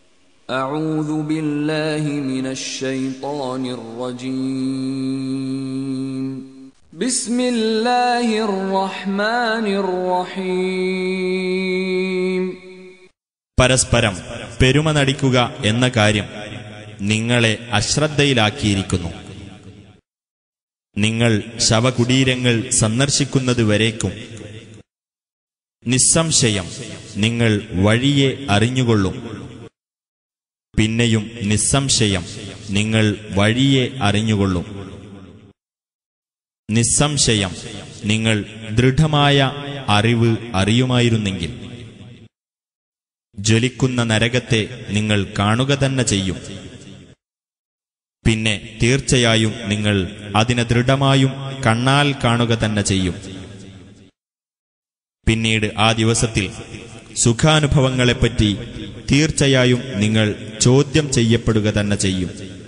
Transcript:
أعوذ بالله من الشيطان الرجيم بسم الله الرحمن الرحيم പരസ്പരം പെരുമ നടിക്കുക എന്ന കാര്യം നിങ്ങളെ അശ്രദ്ധയിലാക്കിയിരിക്കുന്നു നിങ്ങൾ ശവകുടീരങ്ങൾ സന്ദർശിക്കുന്നതുവരേക്കും നിസ്സംശയം നിങ്ങൾ വഴിയെ അറിഞ്ഞുകൊള്ളും പിന്നെയും നിസ്സംശയം നിങ്ങൾ വഴിയെ അറിഞ്ഞുകൊള്ളും നിസ്സംശയം നിങ്ങൾ ദൃഢമായ അറിവ് അറിയുമായിരുന്നെങ്കിൽ ജ്വലിക്കുന്ന നരകത്തെ നിങ്ങൾ കാണുക തന്നെ ചെയ്യും പിന്നെ തീർച്ചയായും നിങ്ങൾ അതിനെ ദൃഢമായും കണ്ണാൽ കാണുക തന്നെ ചെയ്യും പിന്നീട് ആ ദിവസത്തിൽ സുഖാനുഭവങ്ങളെപ്പറ്റി തീർച്ചയായും നിങ്ങൾ ചോദ്യം ചെയ്യപ്പെടുക തന്നെ ചെയ്യും